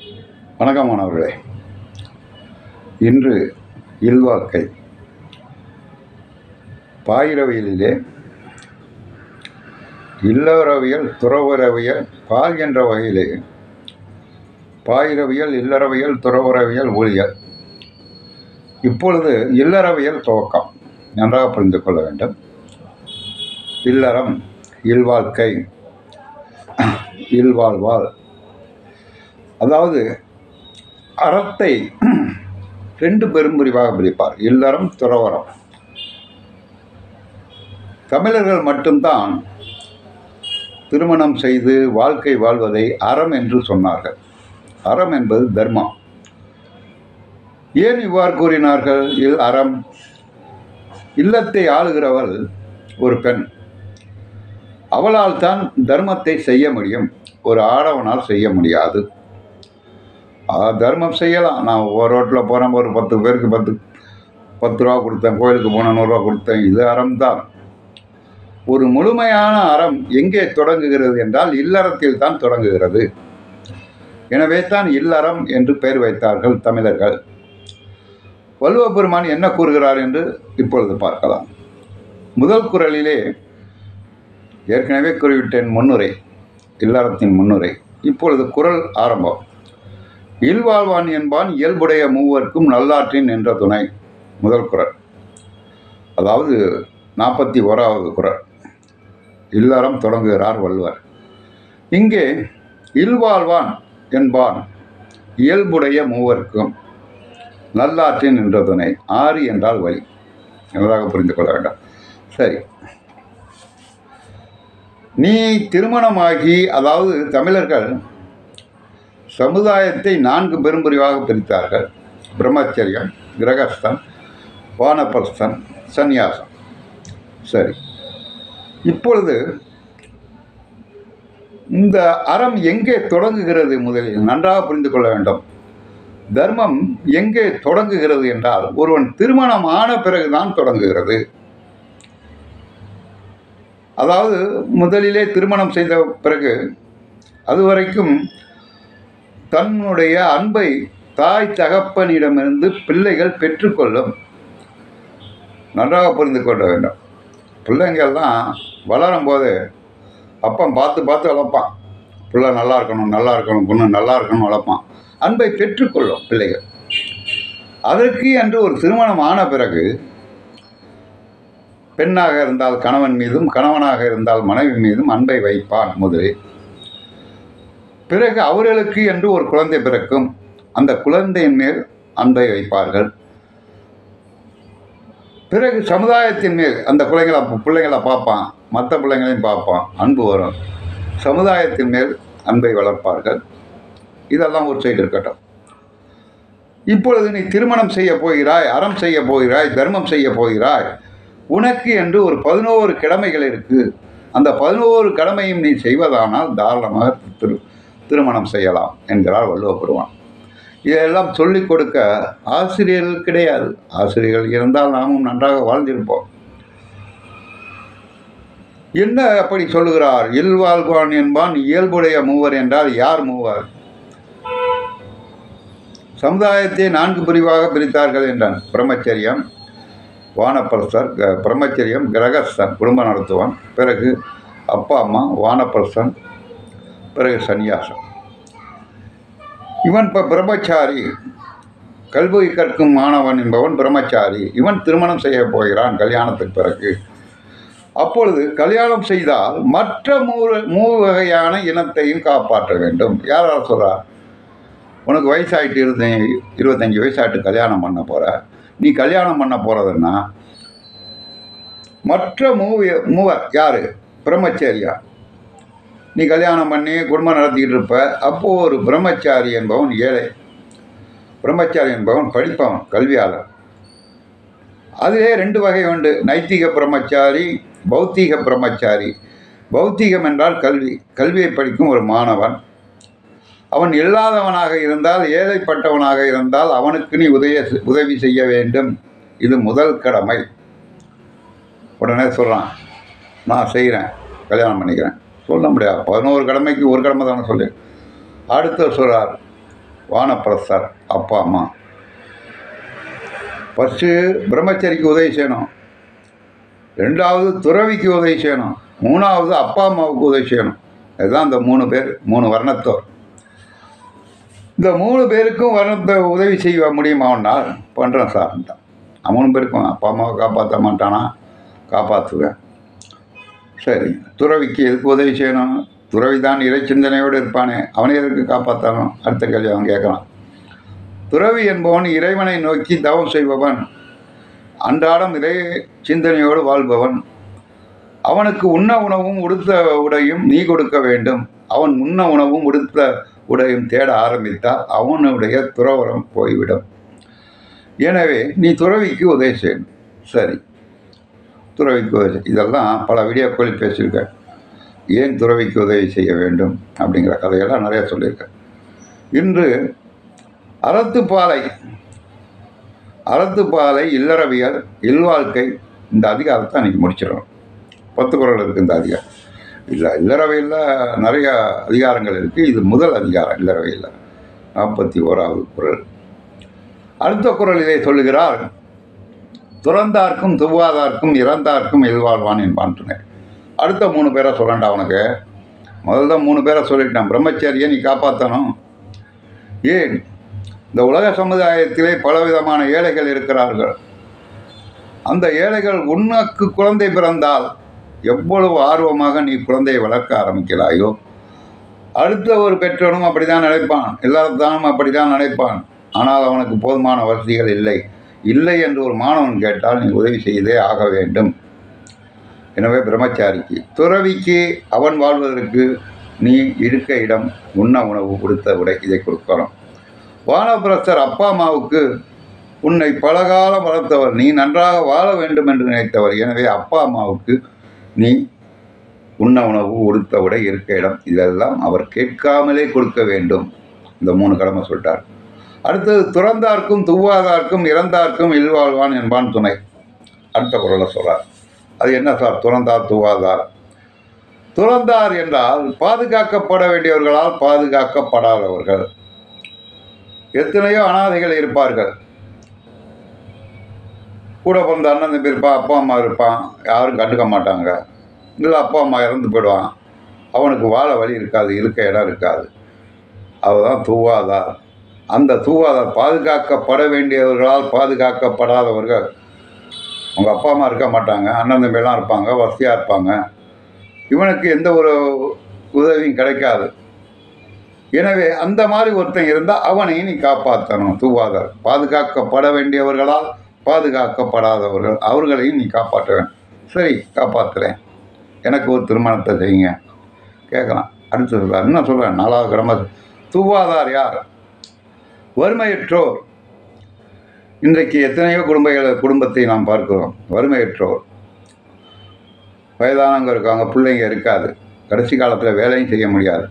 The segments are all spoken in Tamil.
வணக்கம் மாணவர்களே இன்று இல்வாக்கை பாயிரவியலிலே இல்லறவியல் துறவரவியல் பால் என்ற வகையிலே பாயிரவியல் இல்லறவியல் துறவரவியல் ஊழியல் இப்பொழுது இல்லறவியல் துவக்கம் நன்றாக புரிந்து கொள்ள வேண்டும் இல்லறம் இல்வாழ்க்கை இல்வாழ்வாள் அதாவது அறத்தை ரெண்டு பெரும் பிரிவாக பிரிப்பார் இல்லறம் துறவரம் தமிழர்கள் மட்டும்தான் திருமணம் செய்து வாழ்க்கை வாழ்வதை அறம் என்று சொன்னார்கள் அறம் என்பது தர்மம் ஏன் இவ்வாறு கூறினார்கள் இல் அறம் இல்லத்தை ஆளுகிறவள் ஒரு பெண் அவளால் தான் தர்மத்தை செய்ய முடியும் ஒரு ஆடவனால் செய்ய முடியாது ஆ, தர்மம் செய்யலாம் நான் ஒரு ரோட்டில் போகிறேன் ஒரு பத்து பேருக்கு பத்து பத்து ரூபா கொடுத்தேன் கோயிலுக்கு போனேன் நூறுரூவா கொடுத்தேன் இது அறம்தான் ஒரு முழுமையான அறம் எங்கே தொடங்குகிறது என்றால் இல்லறத்தில் தான் தொடங்குகிறது எனவே தான் இல்லறம் என்று பெயர் வைத்தார்கள் தமிழர்கள் வள்ளுவ பெருமான் என்ன கூறுகிறார் என்று இப்பொழுது பார்க்கலாம் முதல் குறளிலே ஏற்கனவே கூறிவிட்டேன் முன்னுரை இல்லறத்தின் முன்னுரை இப்பொழுது குறள் ஆரம்பம் இல்வாழ்வான் என்பான் இயல்புடைய மூவர்க்கும் நல்லாற்றின் என்ற துணை முதல் குறள் அதாவது நாற்பத்தி ஓராவது குறள் இல்லறம் தொடங்குகிறார் வள்ளுவர் இங்கே இல்வாழ்வான் என்பான் இயல்புடைய மூவர்க்கும் நல்லாற்றின் என்ற துணை ஆறு என்றால் வழி நன்றாக புரிந்து கொள்ள வேண்டும் சரி நீ திருமணமாகி அதாவது தமிழர்கள் சமுதாயத்தை நான்கு பெரும்பிரிவாக பிரித்தார்கள் பிரம்மச்சரியம் கிரகஸ்தன் வானப்பிரஸ்தன் சந்நியாசம் சரி இப்பொழுது இந்த அறம் எங்கே தொடங்குகிறது முதலில் நன்றாக புரிந்து கொள்ள வேண்டும் தர்மம் எங்கே தொடங்குகிறது என்றால் ஒருவன் திருமணம் ஆன பிறகுதான் தொடங்குகிறது அதாவது முதலிலே திருமணம் செய்த பிறகு அதுவரைக்கும் தன்னுடைய அன்பை தாய் தகப்பனிடமிருந்து பிள்ளைகள் பெற்றுக்கொள்ளும் நன்றாக புரிந்து கொள்ள வேண்டும் பிள்ளைங்கள்லாம் வளரும் போது அப்பன் பார்த்து பார்த்து வளர்ப்பான் பிள்ளை நல்லா இருக்கணும் நல்லா இருக்கணும் பொண்ணு நல்லா இருக்கணும் வளர்ப்பான் அன்பை பெற்றுக்கொள்ளும் பிள்ளைகள் அதற்கு என்று ஒரு திருமணம் ஆன பிறகு பெண்ணாக இருந்தால் கணவன் மீதும் கணவனாக இருந்தால் மனைவி மீதும் அன்பை வைப்பான் முதலில் பிறகு அவர்களுக்கு என்று ஒரு குழந்தை பிறக்கும் அந்த குழந்தையின் மேல் அன்பை வைப்பார்கள் பிறகு சமுதாயத்தின் மேல் அந்த பிள்ளைங்களை பிள்ளைங்களை பார்ப்பான் மற்ற பிள்ளைங்களையும் பார்ப்பான் அன்பு வரும் சமுதாயத்தின் மேல் அன்பை வளர்ப்பார்கள் இதெல்லாம் ஒரு சைடு இருக்கட்டும் இப்பொழுது நீ திருமணம் செய்ய போகிறாய் அறம் செய்ய போகிறாய் தர்மம் செய்ய போகிறாய் உனக்கு என்று ஒரு பதினோரு கடமைகள் இருக்கு அந்த பதினோரு கடமையும் நீ செய்வதானால் தாராளமாக திரு திருமணம் செய்யலாம் என்கிறார் வள்ளுவ பெருமான் இதெல்லாம் சொல்லிக் கொடுக்க ஆசிரியர்கள் கிடையாது ஆசிரியர்கள் இருந்தால் நாமும் நன்றாக வாழ்ந்திருப்போம் என்ன அப்படி சொல்லுகிறார் இல்வாழ்வான் என்பான் இயல்புடைய மூவர் என்றால் யார் மூவர் சமுதாயத்தை நான்கு பிரிவாக பிரித்தார்கள் என்றான் பிரம்மச்சரியம் வானப்பிரஸ்தர் க- பிரம்மச்சரியம் கிரகஸ்தன் குடும்பம் நடத்துவான் பிறகு அப்பா அம்மா வானப்பிரஸ்தன் பிறகு சந்நியாசம் இவன் இப்போ பிரம்மச்சாரி கல்வி கற்கும் மாணவன் என்பவன் பிரம்மச்சாரி இவன் திருமணம் செய்ய போகிறான் கல்யாணத்துக்கு பிறகு அப்பொழுது கல்யாணம் செய்தால் மற்ற மூ மூ வகையான இனத்தையும் காப்பாற்ற வேண்டும் யார் யார் சொல்கிறா உனக்கு வயசாயிட்டு இருபத்தஞ்சி இருபத்தஞ்சி வயசாயிட்டு கல்யாணம் பண்ண போகிற நீ கல்யாணம் பண்ண போகிறதுன்னா மற்ற மூவி மூவர் யார் பிரம்மச்சரியா நீ கல்யாணம் பண்ணி குடும்பம் நடத்திக்கிட்டு இருப்ப அப்போது ஒரு பிரம்மச்சாரி என்பவன் ஏழை பிரம்மச்சாரி என்பவன் படிப்பவன் கல்வியாளர் அதிலே ரெண்டு வகை உண்டு நைத்திக பிரம்மச்சாரி பௌத்தீக பிரம்மச்சாரி பௌத்தீகம் என்றால் கல்வி கல்வியை படிக்கும் ஒரு மாணவன் அவன் இல்லாதவனாக இருந்தால் ஏழைப்பட்டவனாக இருந்தால் அவனுக்கு நீ உதய உதவி செய்ய வேண்டும் இது முதல் கடமை உடனே சொல்கிறான் நான் செய்கிறேன் கல்யாணம் பண்ணிக்கிறேன் சொல்ல முடியாது பதினோரு கடமைக்கு ஒரு கடமை தானே சொல்லு அடுத்தவர் சொல்கிறார் வானப்பிரஸ்தர் அப்பா அம்மா ஃபஸ்ட்டு பிரம்மச்சரிக்கு உதவி செய்யணும் ரெண்டாவது துறவிக்கு உதவி செய்யணும் மூணாவது அப்பா அம்மாவுக்கு உதவி செய்யணும் இதுதான் இந்த மூணு பேர் மூணு வர்ணத்தோர் இந்த மூணு பேருக்கும் வர்ணத்தை உதவி செய்ய முடியுமானால் பண்ணுறேன் சார்ன்ட்டான் மூணு பேருக்கும் அப்பா அம்மாவை காப்பாற்ற மாட்டானா காப்பாற்றுவேன் சரி துறவிக்கு எதுக்கு உதவி செய்யணும் துறவி தான் இறை சிந்தனையோடு இருப்பானே அவனை எதுக்கு காப்பாற்றணும் அடுத்த கேள்வி அவன் கேட்கலாம் துறவி என்பவன் இறைவனை நோக்கி தவம் செய்பவன் அன்றாடம் இறை சிந்தனையோடு வாழ்பவன் அவனுக்கு உண்ண உணவும் உடுத்த உடையும் நீ கொடுக்க வேண்டும் அவன் உண்ண உணவும் உடுத்த உடையும் தேட ஆரம்பித்தால் அவனுடைய துறவரம் போய்விடும் எனவே நீ துறவிக்கு உதவி செய்யணும் சரி துறவிக்கு உதவி செய். இதெல்லாம் பல வீடியோக்களில் பேசியிருக்கேன் ஏன் துறவிக்கு உதவி செய்ய வேண்டும் அப்படிங்கிற கதையெல்லாம் நிறைய சொல்லியிருக்கேன் இன்று அறத்துப்பாலை அறத்துப்பாலை இல்லறவியல் இல்வாழ்க்கை இந்த அதிகாரத்தை அன்றைக்கி முடிச்சிடணும் பத்து குரல் இருக்குது இந்த அதிகாரம் இல்லை இல்லறவையில் நிறைய அதிகாரங்கள் இருக்குது இது முதல் அதிகாரம் இல்லறவையில் நாற்பத்தி ஓராவது குரல் அடுத்த குரலிலே சொல்லுகிறார் துறந்தார்க்கும் துவாதார்க்கும் இறந்தார்க்கும் இல்வாழ்வான் என்பான் துணை அடுத்த மூணு பேரை சொல்லண்டா அவனுக்கு முதல்ல மூணு பேரை சொல்லிட்டான் பிரம்மச்சரியை நீ காப்பாற்றணும் ஏன் இந்த உலக சமுதாயத்திலே பலவிதமான ஏழைகள் இருக்கிறார்கள் அந்த ஏழைகள் உனக்கு குழந்தை பிறந்தால் எவ்வளவு ஆர்வமாக நீ குழந்தையை வளர்க்க ஆரம்பிக்கிறாயோ அடுத்த ஒரு பெற்றோனும் அப்படி தான் நினைப்பான் எல்லாத்தானும் அப்படி தான் நினைப்பான் ஆனால் அவனுக்கு போதுமான வசதிகள் இல்லை இல்லை என்று ஒரு மாணவன் கேட்டால் நீ உதவி செய்தே ஆக வேண்டும் எனவே பிரம்மச்சாரிக்கு துறவிக்கு அவன் வாழ்வதற்கு நீ இருக்க இடம் உண்ண உணவு கொடுத்த உடை இதை கொடுக்கணும் வானபிரஸ்தர் அப்பா அம்மாவுக்கு உன்னை பலகாலம் வளர்த்தவர் நீ நன்றாக வாழ வேண்டும் என்று நினைத்தவர் எனவே அப்பா அம்மாவுக்கு நீ உண்ண உணவு உடுத்த உடை இருக்க இடம் இதெல்லாம் அவர் கேட்காமலே கொடுக்க வேண்டும் இந்த மூணு கடமை சொல்லிட்டார் அடுத்தது துறந்தார்க்கும் துவாதார்க்கும் இறந்தார்க்கும் இல்வாழ்வான் என்பான் துணை அடுத்த குரலை சொல்றார் அது என்ன சார் துறந்தார் துவாதார் துறந்தார் என்றால் பாதுகாக்கப்பட வேண்டியவர்களால் பாதுகாக்கப்படாதவர்கள் எத்தனையோ அனாதைகள் இருப்பார்கள் கூட பிறந்த அண்ணன் தம்பி இருப்பான் அப்பா அம்மா இருப்பான் யாரும் கண்டுக்க மாட்டாங்க இல்லை அப்பா அம்மா இறந்து போயிடுவான் அவனுக்கு வாழ வழி இருக்காது இருக்க இடம் இருக்காது அவதான் தூவாதார் அந்த தூவாதார் பாதுகாக்கப்பட வேண்டியவர்களால் பாதுகாக்கப்படாதவர்கள் உங்கள் அப்பா அம்மா இருக்க மாட்டாங்க அண்ணன் தம்பியெல்லாம் இருப்பாங்க வசதியாக இருப்பாங்க இவனுக்கு எந்த ஒரு உதவியும் கிடைக்காது எனவே அந்த மாதிரி ஒருத்தன் இருந்தால் அவனையும் நீ காப்பாற்றணும் தூவாதார் பாதுகாக்கப்பட வேண்டியவர்களால் பாதுகாக்கப்படாதவர்கள் அவர்களையும் நீ காப்பாற்ற வேண்டும் சரி காப்பாற்றுறேன் எனக்கு ஒரு திருமணத்தை செய்யுங்க கேட்கலாம் அடுத்து சொல்கிறார் என்ன சொல்கிறேன் நாலாவது கடமை தூவாதார் யார் வறுமையற்றோர் இன்றைக்கு எத்தனையோ குடும்பங்கள் குடும்பத்தை நாம் பார்க்கிறோம் வறுமையற்றோர் வயதானவங்க இருக்காங்க பிள்ளைங்க இருக்காது கடைசி காலத்தில் வேலையும் செய்ய முடியாது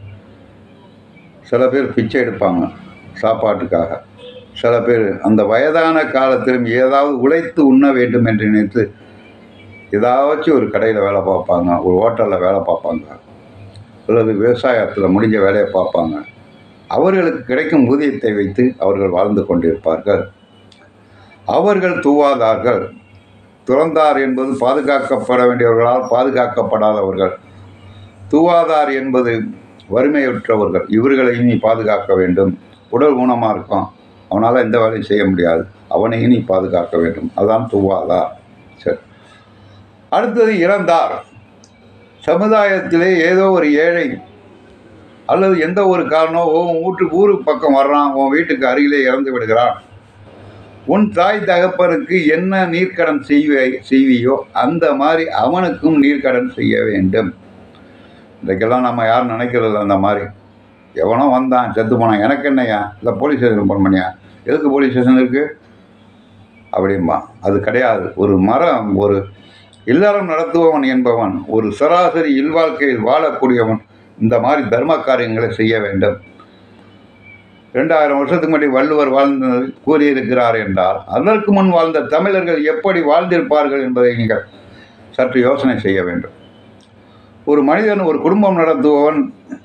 சில பேர் பிச்சை எடுப்பாங்க சாப்பாட்டுக்காக சில பேர் அந்த வயதான காலத்திலும் ஏதாவது உழைத்து உண்ண வேண்டும் என்று நினைத்து ஏதாச்சும் ஒரு கடையில் வேலை பார்ப்பாங்க ஒரு ஹோட்டலில் வேலை பார்ப்பாங்க அல்லது விவசாயத்தில் முடிஞ்ச வேலையை பார்ப்பாங்க அவர்களுக்கு கிடைக்கும் ஊதியத்தை வைத்து அவர்கள் வாழ்ந்து கொண்டிருப்பார்கள் அவர்கள் தூவாதார்கள் துறந்தார் என்பது பாதுகாக்கப்பட வேண்டியவர்களால் பாதுகாக்கப்படாதவர்கள் தூவாதார் என்பது வறுமையுற்றவர்கள் இவர்களையும் நீ பாதுகாக்க வேண்டும் உடல் ஊனமாக இருக்கும் அவனால் எந்த வேலையும் செய்ய முடியாது அவனையும் நீ பாதுகாக்க வேண்டும் அதான் தூவாதார் சரி அடுத்தது இறந்தார் சமுதாயத்திலே ஏதோ ஒரு ஏழை அல்லது எந்த ஒரு காரணம் உன் வீட்டுக்கு ஊருக்கு பக்கம் வர்றான் உன் வீட்டுக்கு அருகிலே இறந்து விடுகிறான் உன் தாய் தகப்பனுக்கு என்ன நீர்க்கடன் செய்வே செய்வியோ அந்த மாதிரி அவனுக்கும் நீர்க்கடன் செய்ய வேண்டும் இன்றைக்கெல்லாம் நம்ம யாரும் நினைக்கிறதில்ல அந்த மாதிரி எவனோ வந்தான் செத்து போனான் எனக்கு என்னையா இல்லை போலீஸ் ஸ்டேஷன் போன் பண்ணியா எதுக்கு போலீஸ் ஸ்டேஷன் இருக்குது அப்படிம்பா அது கிடையாது ஒரு மரம் ஒரு இல்லறம் நடத்துபவன் என்பவன் ஒரு சராசரி இல்வாழ்க்கையில் வாழக்கூடியவன் இந்த மாதிரி தர்ம காரியங்களை செய்ய வேண்டும் ரெண்டாயிரம் வருஷத்துக்கு முன்னாடி வள்ளுவர் வாழ்ந்து கூறியிருக்கிறார் என்றால் அதற்கு முன் வாழ்ந்த தமிழர்கள் எப்படி வாழ்ந்திருப்பார்கள் என்பதை நீங்கள் சற்று யோசனை செய்ய வேண்டும் ஒரு மனிதன் ஒரு குடும்பம் நடத்துபவன்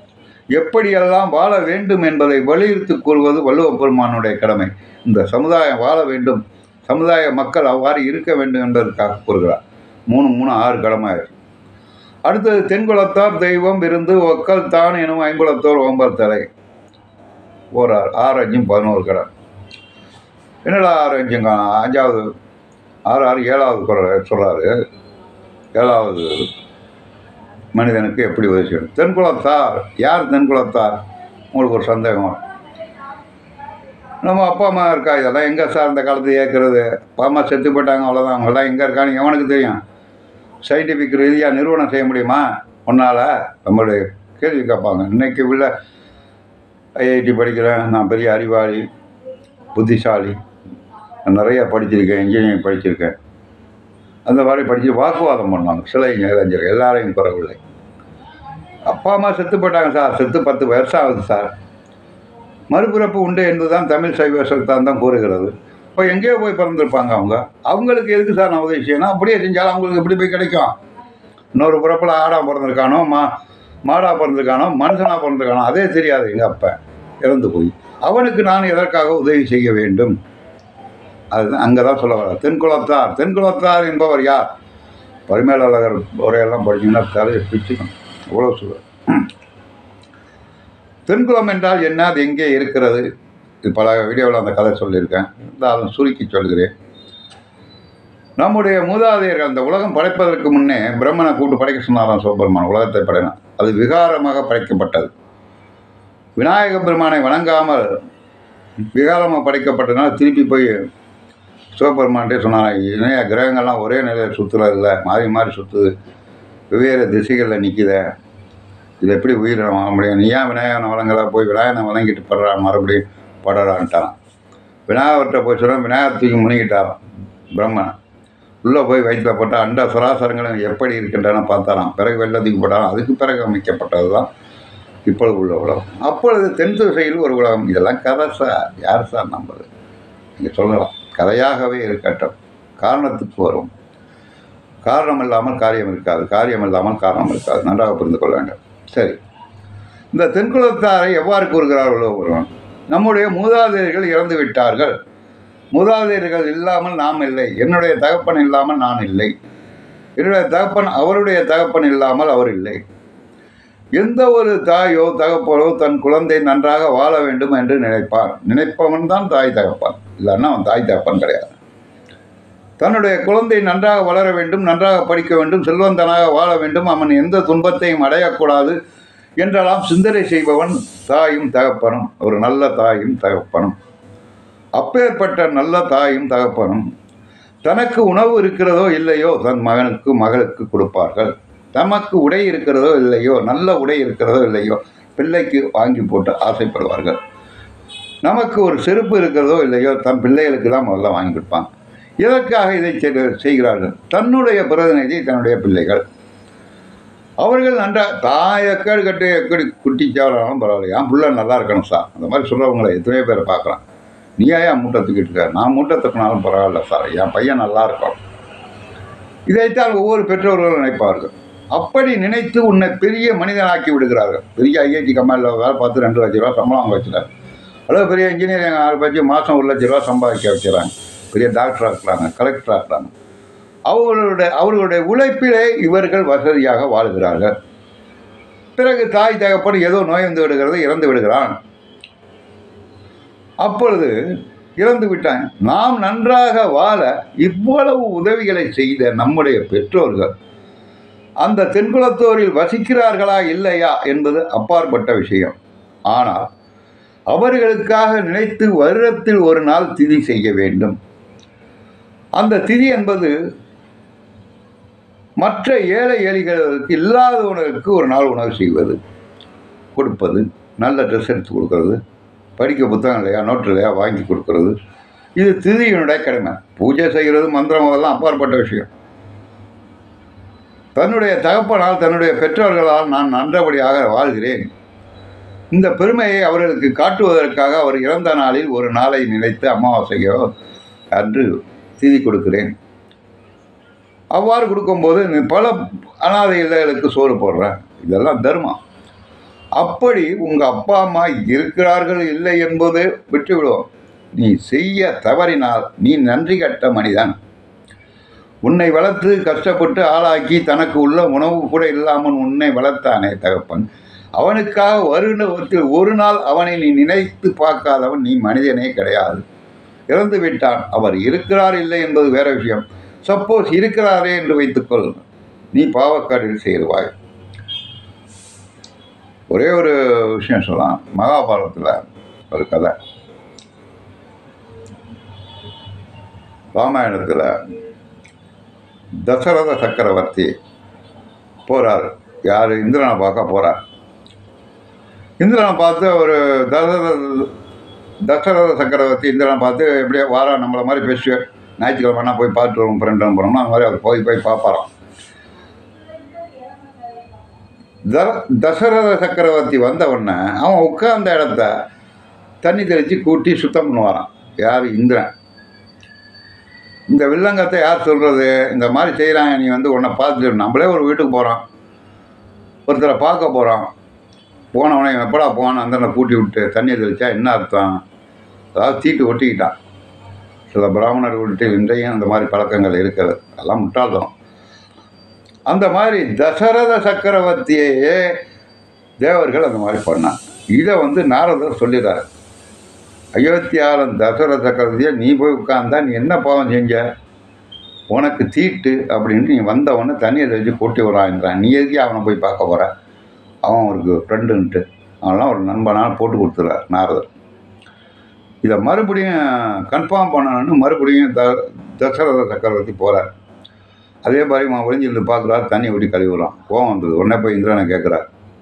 எப்படியெல்லாம் வாழ வேண்டும் என்பதை வலியுறுத்தி கூறுவது வள்ளுவ பெருமானுடைய கடமை இந்த சமுதாயம் வாழ வேண்டும் சமுதாய மக்கள் அவ்வாறு இருக்க வேண்டும் என்பதற்காக கூறுகிறார் மூணு மூணு ஆறு கடமை ஆயிடுச்சு அடுத்தது தென்குலத்தார் தெய்வம் விருந்து ஒக்கல் தான் எனும் ஐங்குலத்தோர் ஓம்பல் தலை ஒரு ஆறு ஆறு அஞ்சும் பதினோரு கடன் என்னடா ஆறு அஞ்சுங்க அஞ்சாவது ஆறு ஆறு ஏழாவது குரல் சொல்கிறாரு ஏழாவது மனிதனுக்கு எப்படி உதவி செய்யணும் தென்குலத்தார் யார் தென்குலத்தார் உங்களுக்கு ஒரு சந்தேகம் வரும். நம்ம அப்பா அம்மா இருக்கா இதெல்லாம் எங்கே சார் இந்த காலத்து ஏற்கிறது அப்பா அம்மா செத்து போயிட்டாங்க அவ்வளோதான் அவங்களாம் எங்கே இருக்கான்னு எவனுக்கு தெரியும் சயின்டிஃபிக் ரீதியாக நிறுவனம் செய்ய முடியுமா உன்னால் நம்மளுடைய கேள்வி கேட்பாங்க இன்னைக்கு உள்ள ஐஐடி படிக்கிறேன் நான் பெரிய அறிவாளி புத்திசாலி நான் நிறையா படிச்சிருக்கேன் இன்ஜினியரிங் படிச்சிருக்கேன் அந்த மாதிரி படித்து வாக்குவாதம் பண்ணாங்க சில இளைஞர்கள் எல்லாரையும் குறவில்லை அப்பா அம்மா செத்து போயிட்டாங்க சார் செத்து பத்து வருஷம் ஆகுது சார் மறுபிறப்பு உண்டு என்பதுதான் தமிழ் சைவ சித்தாந்தம் கூறுகிறது இப்போ எங்கேயோ போய் பிறந்திருப்பாங்க அவங்க அவங்களுக்கு எதுக்கு சார் நான் உதவி செய்யணும் அப்படியே செஞ்சாலும் அவங்களுக்கு எப்படி போய் கிடைக்கும் இன்னொரு பிறப்பில் ஆடா பிறந்திருக்கானோ மா மாடா பிறந்திருக்கானோ மனுஷனாக பிறந்திருக்கானோ அதே தெரியாது எங்கள் அப்பா இறந்து போய் அவனுக்கு நான் எதற்காக உதவி செய்ய வேண்டும் அதுதான் அங்கே தான் சொல்ல வர தென்குலத்தார் தென்குலத்தார் என்பவர் யார் பரிமேலழகர் உரையெல்லாம் படிச்சீங்கன்னா தலையை பிச்சுக்கணும் அவ்வளோ சொல்லுவார் தென்குலம் என்றால் என்ன அது எங்கே இருக்கிறது இது பல வீடியோவில் அந்த கதை சொல்லியிருக்கேன் இருந்தாலும் சுருக்கி சொல்கிறேன் நம்முடைய மூதாதையர்கள் அந்த உலகம் படைப்பதற்கு முன்னே பிரம்மனை கூட்டு படைக்க சொன்னாராம் சிவபெருமான் உலகத்தை படைனான் அது விகாரமாக படைக்கப்பட்டது விநாயக பெருமானை வணங்காமல் விகாரமாக படைக்கப்பட்டதுனால திருப்பி போய் சிவபெருமான்ட்டே சொன்னாங்க இணைய கிரகங்கள்லாம் ஒரே நிலையில் சுற்றுறது இல்லை மாறி மாறி சுற்றுது வெவ்வேறு திசைகளில் நிற்கிதே இது எப்படி உயிரை வாங்க முடியும் நீ ஏன் விநாயகனை வணங்கல போய் விநாயகனை வணங்கிட்டு படுறான் மறுபடியும் படுறான்ட்டான் விநாயகர்கிட்ட போய் சொன்னால் விநாயகர் தூக்கி முழுங்கிட்டாராம் பிரம்மன் உள்ளே போய் வயிற்றுல போட்டால் அண்ட சராசரங்களும் எப்படி இருக்கின்றன பார்த்தாராம் பிறகு வெள்ளை தூக்கி போட்டாராம் அதுக்கு பிறகு அமைக்கப்பட்டது தான் இப்பொழுது உள்ள உலகம் அப்பொழுது தென் திசையில் ஒரு உலகம் இதெல்லாம் கதை சார் யார் சார் நம்புறது நீங்கள் சொல்லலாம் கதையாகவே இருக்கட்டும் காரணத்துக்கு வரும் காரணம் இல்லாமல் காரியம் இருக்காது காரியம் இல்லாமல் காரணம் இருக்காது நன்றாக புரிந்து கொள்ள வேண்டும் சரி இந்த தென்குலத்தாரை எவ்வாறு கூறுகிறார்களோ ஒருவன் நம்முடைய மூதாதையர்கள் இறந்து விட்டார்கள் மூதாதையர்கள் இல்லாமல் நாம் இல்லை என்னுடைய தகப்பன் இல்லாமல் நான் இல்லை என்னுடைய தகப்பன் அவருடைய தகப்பன் இல்லாமல் அவர் இல்லை எந்த ஒரு தாயோ தகப்பனோ தன் குழந்தை நன்றாக வாழ வேண்டும் என்று நினைப்பான் நினைப்பவன் தான் தாய் தகப்பான் இல்லைன்னா அவன் தாய் தகப்பன் கிடையாது தன்னுடைய குழந்தை நன்றாக வளர வேண்டும் நன்றாக படிக்க வேண்டும் செல்வந்தனாக வாழ வேண்டும் அவன் எந்த துன்பத்தையும் அடையக்கூடாது என்றெல்லாம் சிந்தனை செய்பவன் தாயும் தகப்பனும் ஒரு நல்ல தாயும் தகப்பனும் அப்பேற்பட்ட நல்ல தாயும் தகப்பனும் தனக்கு உணவு இருக்கிறதோ இல்லையோ தன் மகனுக்கு மகளுக்கு கொடுப்பார்கள் தமக்கு உடை இருக்கிறதோ இல்லையோ நல்ல உடை இருக்கிறதோ இல்லையோ பிள்ளைக்கு வாங்கி போட்டு ஆசைப்படுவார்கள் நமக்கு ஒரு செருப்பு இருக்கிறதோ இல்லையோ தன் பிள்ளைகளுக்கு தான் முதல்ல வாங்கி கொடுப்பாங்க எதற்காக இதை செய்- செய்கிறார்கள் தன்னுடைய பிரதிநிதி தன்னுடைய பிள்ளைகள் அவர்கள் நன்றா தாய் எக்கடி கட்டு எக்கடி குட்டிச்சாலும் பரவாயில்ல என் பிள்ளை நல்லா இருக்கணும் சார் அந்த மாதிரி சொல்கிறவங்களை எத்தனையோ பேரை பார்க்கலாம் நீயா ஏன் மூட்டை தூக்கிட்டு இருக்க நான் மூட்டை தூக்கினாலும் பரவாயில்ல சார் என் பையன் நல்லா இருக்கும் இதைத்தான் ஒவ்வொரு பெற்றோர்களும் நினைப்பார்கள் அப்படி நினைத்து உன்னை பெரிய மனிதனாக்கி விடுகிறார்கள் பெரிய ஐஐடி கம்பெனியில் வேலை பார்த்து ரெண்டு லட்ச ரூபா சம்பளம் வாங்க வச்சுட்டாங்க அளவு பெரிய இன்ஜினியரிங் ஆள் வச்சு மாதம் ஒரு லட்ச ரூபா சம்பாதிக்க வச்சுறாங்க பெரிய டாக்டராக இருக்கிறாங்க கலெக்டராக இருக்கிறாங்க அவர்களுடைய அவர்களுடைய உழைப்பிலே இவர்கள் வசதியாக வாழ்கிறார்கள் பிறகு தாய் தகப்பன் ஏதோ நோய் வந்து விடுகிறது இறந்து விடுகிறான் அப்பொழுது இறந்து விட்டாங்க நாம் நன்றாக வாழ இவ்வளவு உதவிகளை செய்த நம்முடைய பெற்றோர்கள் அந்த தென்குலத்தோரில் வசிக்கிறார்களா இல்லையா என்பது அப்பாற்பட்ட விஷயம் ஆனால் அவர்களுக்காக நினைத்து வருடத்தில் ஒரு நாள் திதி செய்ய வேண்டும் அந்த திதி என்பது மற்ற ஏழை எளிகளுக்கு இல்லாதவனுக்கு ஒரு நாள் உணவு செய்வது கொடுப்பது நல்ல ட்ரெஸ் எடுத்து கொடுக்கறது படிக்க புத்தகம் இல்லையா நோட்டு இல்லையா வாங்கி கொடுக்கறது இது திதியினுடைய கடமை பூஜை செய்கிறது மந்திரம் அதெல்லாம் அப்பாற்பட்ட விஷயம் தன்னுடைய தகப்பனால் தன்னுடைய பெற்றோர்களால் நான் நல்லபடியாக வாழ்கிறேன் இந்த பெருமையை அவர்களுக்கு காட்டுவதற்காக அவர் இறந்த நாளில் ஒரு நாளை நினைத்து அமாவாசையோ அன்று திதி கொடுக்கிறேன் அவ்வாறு கொடுக்கும்போது நீ பல அனாதை இல்லங்களுக்கு சோறு போடுறேன் இதெல்லாம் தர்மம் அப்படி உங்கள் அப்பா அம்மா இருக்கிறார்கள் இல்லை என்பது விட்டுவிடுவோம் நீ செய்ய தவறினால் நீ நன்றி கட்ட மனிதன் உன்னை வளர்த்து கஷ்டப்பட்டு ஆளாக்கி தனக்கு உள்ள உணவு கூட இல்லாமல் உன்னை வளர்த்தானே தகப்பன் அவனுக்காக வருடத்தில் ஒரு நாள் அவனை நீ நினைத்து பார்க்காதவன் நீ மனிதனே கிடையாது இறந்து விட்டான் அவர் இருக்கிறார் இல்லை என்பது வேற விஷயம் சப்போஸ் இருக்கிறாரே என்று வைத்துக்கொள் நீ பாவக்காடில் சேருவாய் ஒரே ஒரு விஷயம் சொல்லலாம் மகாபாரதத்தில் ஒரு கதை ராமாயணத்தில் தசரத சக்கரவர்த்தி போகிறார் யார் இந்திரனை பார்க்க போகிறார் இந்திரனை பார்த்து ஒரு தசரத தசரத சக்கரவர்த்தி இந்திரனை பார்த்து எப்படியோ வாரா நம்மளை மாதிரி பேசி ஞாயிற்றுக்கிழமை போய் பார்த்துட்டு வருவோம் ஃப்ரெண்டு போனோம்னா அந்த மாதிரி அவர் போய் போய் பார்ப்பாராம் த தசரத சக்கரவர்த்தி வந்த உடனே அவன் உட்கார்ந்த இடத்த தண்ணி தெளித்து கூட்டி சுத்தம் பண்ணுவாரான் யார் இந்திரன் இந்த வில்லங்கத்தை யார் சொல்கிறது இந்த மாதிரி செய்கிறாங்க நீ வந்து உன்னை பார்த்துட்டு நம்மளே ஒரு வீட்டுக்கு போகிறோம் ஒருத்தரை பார்க்க போகிறோம் போனவனே இவன் எப்படா போனான் அந்த கூட்டி விட்டு தண்ணியை தெளித்தா என்ன அர்த்தம் அதாவது தீட்டு ஒட்டிக்கிட்டான் சில பிராமணர் வீட்டில் இன்றையும் அந்த மாதிரி பழக்கங்கள் இருக்கிறது அதெல்லாம் முட்டாள்தனம் அந்த மாதிரி தசரத சக்கரவர்த்தியையே தேவர்கள் அந்த மாதிரி பண்ணாங்க இதை வந்து நாரதர் சொல்லிடுறாரு அயோத்தியாரன் தசரத சக்கரவர்த்தியை நீ போய் உட்கார்ந்தா நீ என்ன பாவம் செஞ்ச உனக்கு தீட்டு அப்படின்னு நீ வந்தவொடனே தண்ணியை தெளிச்சு கொட்டி வரான்றான் நீ எதுக்கு அவனை போய் பார்க்க போகிற அவன் அவருக்கு ஃப்ரெண்டுன்ட்டு அவன்லாம் ஒரு நண்பனாக போட்டு கொடுத்துறார் நாரதர் இதை மறுபடியும் கன்ஃபார்ம் பண்ணணும்னு மறுபடியும் த தசரத சக்கரவர்த்தி போகிறார் அதே மாதிரி அவன் ஒளிஞ்சிருந்து பார்க்குறாரு தண்ணி ஊட்டி கழுவுறான் கோவம் வந்தது உடனே போய் இந்திரனை கேட்குறார்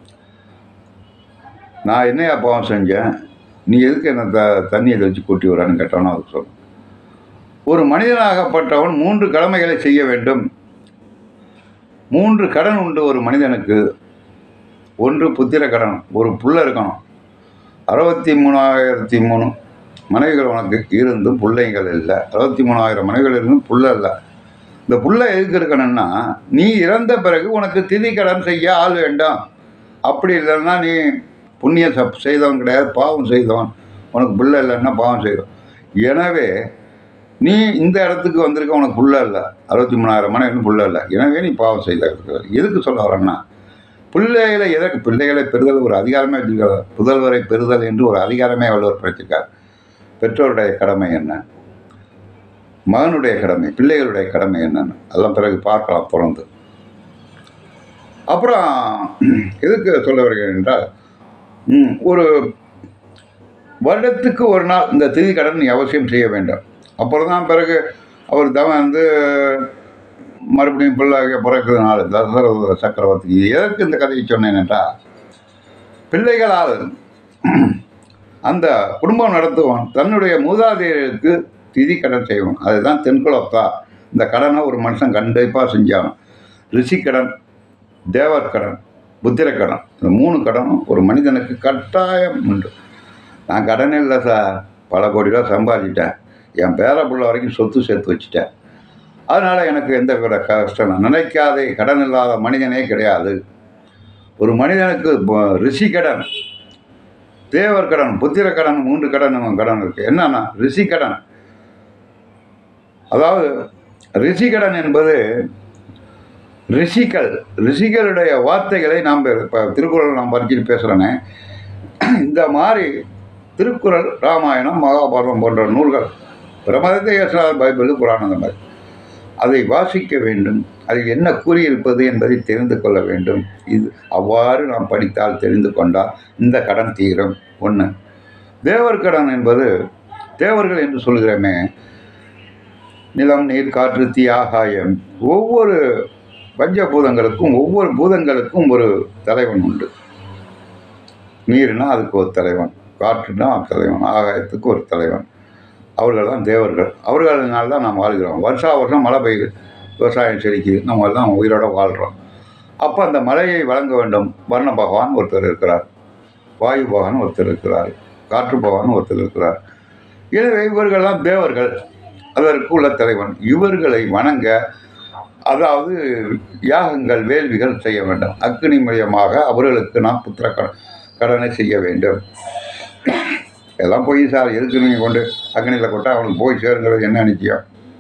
நான் என்னையா பாவம் செஞ்சேன் நீ எதுக்கு என்ன த தண்ணியை தெளிச்சு கூட்டி வரான்னு கேட்டவனோ அதுக்கு சொல்லும் ஒரு மனிதனாகப்பட்டவன் மூன்று கடமைகளை செய்ய வேண்டும் மூன்று கடன் உண்டு ஒரு மனிதனுக்கு ஒன்று புத்திர கடன் ஒரு புள்ள இருக்கணும் அறுபத்தி மூணாயிரத்தி மூணு மனைவிகள் உனக்கு இருந்தும் பிள்ளைங்கள் இல்லை அறுபத்தி மூணாயிரம் மனைவிகள் இருந்தும் புள்ள இல்லை இந்த புள்ள எதுக்கு இருக்கணும்னா நீ இறந்த பிறகு உனக்கு திதி கடன் செய்ய ஆள் வேண்டாம் அப்படி இல்லைன்னா நீ புண்ணிய சப் செய்தவன் கிடையாது பாவம் செய்தவன் உனக்கு புள்ள இல்லைன்னா பாவம் செய்தவன் எனவே நீ இந்த இடத்துக்கு வந்திருக்க உனக்கு புள்ள இல்லை அறுபத்தி மூணாயிரம் மனைவி புள்ள இல்லை எனவே நீ பாவம் செய்த எதுக்கு சொல்ல வரேன்னா பிள்ளைகளை எதற்கு பிள்ளைகளை பெறுதல் ஒரு அதிகாரமே வச்சிருக்காரு புதல்வரை பெறுதல் என்று ஒரு அதிகாரமே வள்ளுவர் படைச்சிருக்கார் பெற்றோருடைய கடமை என்ன மகனுடைய கடமை பிள்ளைகளுடைய கடமை என்னன்னு அதெல்லாம் பிறகு பார்க்கலாம் தொடர்ந்து அப்புறம் எதுக்கு சொல்ல வருகிறேன் என்றால் ம், ஒரு வருடத்துக்கு ஒரு நாள் இந்த திதி கடன் நீ அவசியம் செய்ய வேண்டும் அப்புறம் தான் பிறகு அவர் தவன் வந்து மறுபடியும் பிள்ளை பிறக்கிறதுனால தசரத சக்கரவர்த்தி எதற்கு இந்த கதையை சொன்னேன் என்றால் பிள்ளைகளால் அந்த குடும்பம் நடத்துவான் தன்னுடைய மூதாதையருக்கு திதி கடன் செய்வான் அதுதான் தென்குலத்தா இந்த கடனை ஒரு மனுஷன் கண்டிப்பாக செஞ்சான் ரிஷி கடன் தேவர் கடன் புத்திர கடன் இந்த மூணு கடனும் ஒரு மனிதனுக்கு கட்டாயம் உண்டு நான் கடனே இல்லை சார் பல கோடி ரூபா சம்பாதிச்சிட்டேன் என் பேர பிள்ளை வரைக்கும் சொத்து சேர்த்து வச்சுட்டேன் அதனால் எனக்கு எந்த வித கஷ்டம் இல்லை. நினைக்காதே கடன் இல்லாத மனிதனே கிடையாது ஒரு மனிதனுக்கு ப- ரிஷி கடன் தேவர் கடன் புத்திர கடன் மூன்று கடன் நம்ம கடன் இருக்குது என்னன்னா ரிஷி கடன் அதாவது ரிஷி கடன் என்பது ரிஷிகள் ரிஷிகளுடைய வார்த்தைகளை நாம் இப்போ திருக்குறள் நாம் படிச்சுட்டு பேசுகிறோன்னே இந்த மாதிரி திருக்குறள் ராமாயணம் மகாபாரதம் போன்ற நூல்கள் பிரமதத்தை பேசுகிறார் பைபிள் குரான் அந்த மாதிரி அதை வாசிக்க வேண்டும் அதில் என்ன கூறியிருப்பது என்பதை தெரிந்து கொள்ள வேண்டும் இது அவ்வாறு நாம் படித்தால் தெரிந்து கொண்டால் இந்த கடன் தீரும் ஒன்று தேவர் கடன் என்பது தேவர்கள் என்று சொல்கிறோமே நிலம் நீர் காற்று தீ ஆகாயம் ஒவ்வொரு பஞ்சபூதங்களுக்கும் ஒவ்வொரு பூதங்களுக்கும் ஒரு தலைவன் உண்டு நீர்னா அதுக்கு ஒரு தலைவன் காற்றுனா ஒரு தலைவன் ஆகாயத்துக்கு ஒரு தலைவன் அவர்கள் தான் தேவர்கள் அவர்களினால் தான் நாம் வாழ்கிறோம் வருஷா வருஷம் மழை பெய்யுது விவசாயம் செழிக்குது நம்ம எல்லாம் உயிரோட வாழ்கிறோம் அப்போ அந்த மழையை வழங்க வேண்டும் வர்ண பகவான் ஒருத்தர் இருக்கிறார் வாயு பகவான் ஒருத்தர் இருக்கிறார் காற்று பகவான் ஒருத்தர் இருக்கிறார் எனவே இவர்கள்லாம் தேவர்கள் அதற்கு உள்ள தலைவன் இவர்களை வணங்க அதாவது யாகங்கள் வேள்விகள் செய்ய வேண்டும் அக்னி மூலியமாக அவர்களுக்கு நாம் புத்திர கடன் கடனை செய்ய வேண்டும் எல்லாம் போய் சார் எதுக்கு நீங்கள் கொண்டு அக்னியில் கொட்டா அவனுக்கு போய் சேருங்கிறது என்ன நிச்சயம்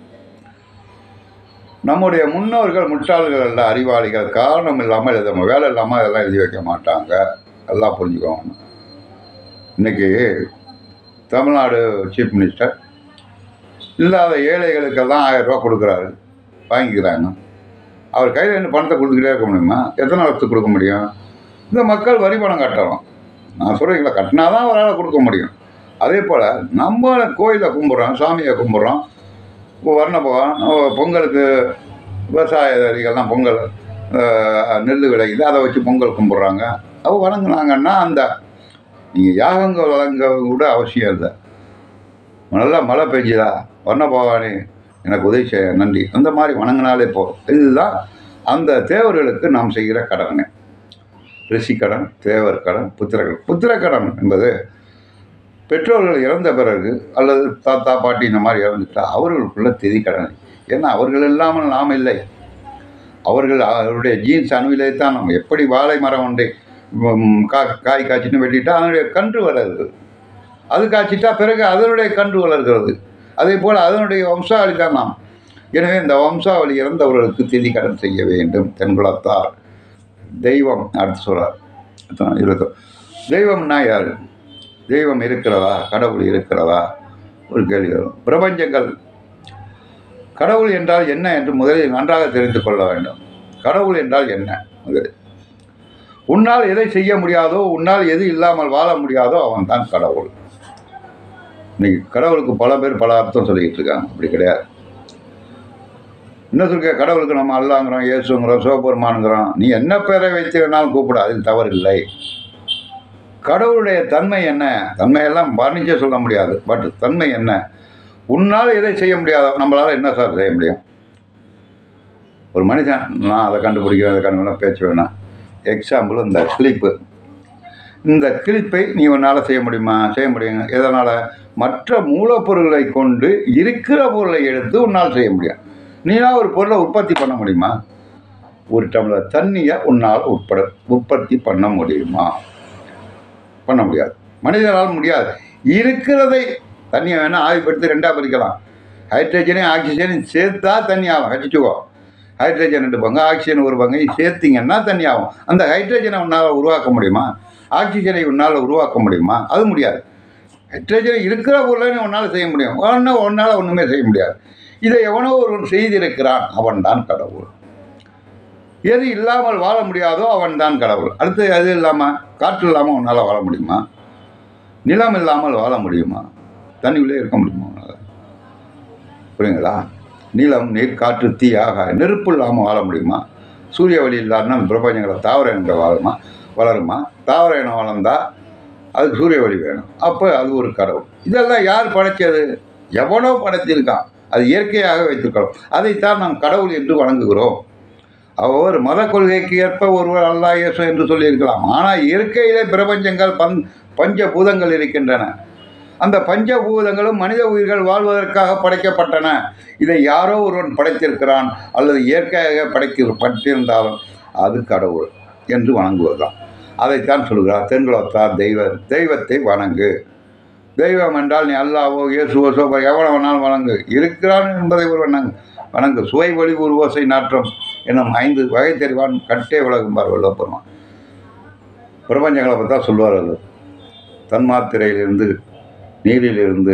நம்முடைய முன்னோர்கள் முட்டாள்கள் அல்ல அறிவாளிகள் காரணம் இல்லாமல் எழுத வேலை இல்லாமல் அதெல்லாம் எழுதி வைக்க மாட்டாங்க எல்லாம் புரிஞ்சுக்கோங்க இன்னைக்கு தமிழ்நாடு சீஃப் மினிஸ்டர் இல்லாத ஏழைகளுக்கெல்லாம் ஆயிரம் ரூபா கொடுக்குறாரு வாங்கிக்கிறாங்க அவர் கையில் என்ன பணத்தை கொடுத்துக்கிட்டே இருக்க முடியுமா எத்தனை வருஷத்துக்கு கொடுக்க முடியும் இந்த மக்கள் வரி பணம் கட்டணும் நான் சொல்கிறீங்களா கட்டினா தான் அவரால் கொடுக்க முடியும் அதே போல் நம்ம கோயிலை கும்பிட்றோம் சாமியை கும்பிட்றோம் இப்போ வர்ண பகவான் அஹ் பொங்கலுக்கு விவசாயிகள்லாம் பொங்கல் அஹ், நெல் விளையுது அதை வச்சு பொங்கல் கும்பிட்றாங்க அவ வணங்குனாங்கன்னா அந்த நீங்கள் யாகங்கள் வழங்க கூட அவசியம் இல்லை நல்லா மழை பெஞ்சுதா வர்ண பகவானே எனக்கு உதவி செய்ய நன்றி அந்த மாதிரி வணங்கினாலே போதும் இதுதான் அந்த தேவர்களுக்கு நாம் செய்கிற கடனை ரிஷிக்கடன் தேவர் கடன் புத்திரக்கடன் புத்திரக்கடன் என்பது பெற்றோர்கள் இறந்த பிறகு அல்லது தாத்தா பாட்டி இந்த மாதிரி இறந்துட்டா அவர்களுக்குள்ள திதி கடன் ஏன்னா அவர்கள் இல்லாமல் நாம் இல்லை அவர்கள் அவருடைய ஜீன்ஸ் அணுவிலே தான் நம்ம எப்படி வாழை மரம் ஒன்றை ம், கா காய் காய்ச்சிட்டு வெட்டிட்டா அதனுடைய கன்று வளருது அது காய்ச்சிட்டா பிறகு அதனுடைய கன்று வளர்கிறது அதே போல் அதனுடைய வம்சாவளி தான் நாம் எனவே இந்த வம்சாவளி இறந்தவர்களுக்கு திதி கடன் செய்ய வேண்டும் தென்குலத்தார் தெய்வம் அடுத்து சொல்றார் அதான் இருபத்தோ தெய்வம்னா யார் தெய்வம் இருக்கிறதா கடவுள் இருக்கிறதா ஒரு கேள்வி வரும் பிரபஞ்சங்கள் கடவுள் என்றால் என்ன என்று முதலில் நன்றாக தெரிந்து கொள்ள வேண்டும் கடவுள் என்றால் என்ன முதலில் உன்னால் எதை செய்ய முடியாதோ உன்னால் எது இல்லாமல் வாழ முடியாதோ அவன் தான் கடவுள் இன்னைக்கு கடவுளுக்கு பல பேர் பல அர்த்தம் சொல்லிக்கிட்டு இருக்காங்க அப்படி கிடையாது என்ன சொல்க கடவுளுக்கு நம்ம அல்லாங்கிறோம் இயேசுங்கிறோம் சிவபெருமானுங்கிறோம் நீ என்ன பேரை வைத்து வேணாலும் கூப்பிடு அதில் தவறில்லை கடவுளுடைய தன்மை என்ன தன்மையெல்லாம் வர்ணிச்சே சொல்ல முடியாது பட் தன்மை என்ன உன்னால் எதை செய்ய முடியாதோ நம்மளால் என்ன சார் செய்ய முடியும் ஒரு மனுஷன் நான் அதை கண்டுபிடிக்கிறேன் அதை கண்டுபிடிக்கலாம் பேச்சு வேணாம் எக்ஸாம்பிள் இந்த கிளிப்பு இந்த கிளிப்பை நீ உன்னால் செய்ய முடியுமா செய்ய முடியுங்க எதனால் மற்ற மூலப்பொருள்களை கொண்டு இருக்கிற பொருளை எடுத்து உன்னால் செய்ய முடியும் நீனா ஒரு பொருளை உற்பத்தி பண்ண முடியுமா ஒரு டம்ளர் தண்ணியை உன்னால் உட்பட உற்பத்தி பண்ண முடியுமா பண்ண முடியாது மனிதனால் முடியாது இருக்கிறதை தண்ணியை வேணால் ஆவிப்படுத்தி ரெண்டாக பிரிக்கலாம் ஹைட்ரஜனையும் ஆக்சிஜனையும் சேர்த்தா தண்ணி ஆகும் ஹச்சுக்கோ ஹைட்ரஜன் ரெண்டு பங்கு ஆக்சிஜன் ஒரு பங்கு சேர்த்திங்கன்னா தண்ணி ஆகும் அந்த ஹைட்ரஜனை உன்னால் உருவாக்க முடியுமா ஆக்சிஜனை உன்னால் உருவாக்க முடியுமா அது முடியாது ஹைட்ரஜன் இருக்கிற பொருளை நீ உன்னால் செய்ய முடியும் ஒன்றும் உன்னால் ஒன்றுமே செய்ய முடியாது இதை எவனோ ஒருவன் செய்திருக்கிறான் அவன்தான் கடவுள் எது இல்லாமல் வாழ முடியாதோ அவன்தான் கடவுள் அடுத்து அது இல்லாமல் காற்று இல்லாமல் உன்னால் வாழ முடியுமா நிலம் இல்லாமல் வாழ முடியுமா தண்ணிக்குள்ளே இருக்க முடியுமா உன்னால் புரியுங்களா நிலம் நீர் காற்று தீ ஆகாயம் நெருப்பு இல்லாமல் வாழ முடியுமா சூரிய ஒளி இல்லாமல் பிரபஞ்சங்களை தாவர இனங்கள் வாழுமா வளருமா தாவர இனம் வளர்ந்தா அதுக்கு சூரிய ஒளி வேணும் அப்போ அது ஒரு கடவுள் இதெல்லாம் யார் படைச்சது எவனோ படைத்திருக்கான் அது இயற்கையாக வைத்திருக்கிறோம் அதைத்தான் நாம் கடவுள் என்று வணங்குகிறோம் ஒவ்வொரு மத கொள்கைக்கு ஏற்ப ஒருவர் அல்லா இயேசு என்று சொல்லியிருக்கலாம் ஆனால் இயற்கையிலே பிரபஞ்சங்கள் பஞ் பஞ்சபூதங்கள் இருக்கின்றன அந்த பஞ்சபூதங்களும் மனித உயிர்கள் வாழ்வதற்காக படைக்கப்பட்டன இதை யாரோ ஒருவன் படைத்திருக்கிறான் அல்லது இயற்கையாக படைக்க பட்டிருந்தாலும் அது கடவுள் என்று வணங்குவதுதான் அதைத்தான் சொல்கிறார் தென்குலத்தார் தெய்வ தெய்வத்தை வணங்கு தெய்வம் என்றால் நீ அல்லாவோ இயேசுவோ சோபோ எவனை வேணாலும் வணங்கு இருக்கிறான் என்பதை ஒரு வணங்கு வணங்கு சுவை ஒளி உருவோசை நாற்றம் என்னும் ஐந்து வகை தெரிவான் கட்டே உலகம் பார் வல்லப்பெருமான் பிரபஞ்சங்களை பற்றி தான் சொல்லுவார் அது தன்மாத்திரையிலிருந்து நீரிலிருந்து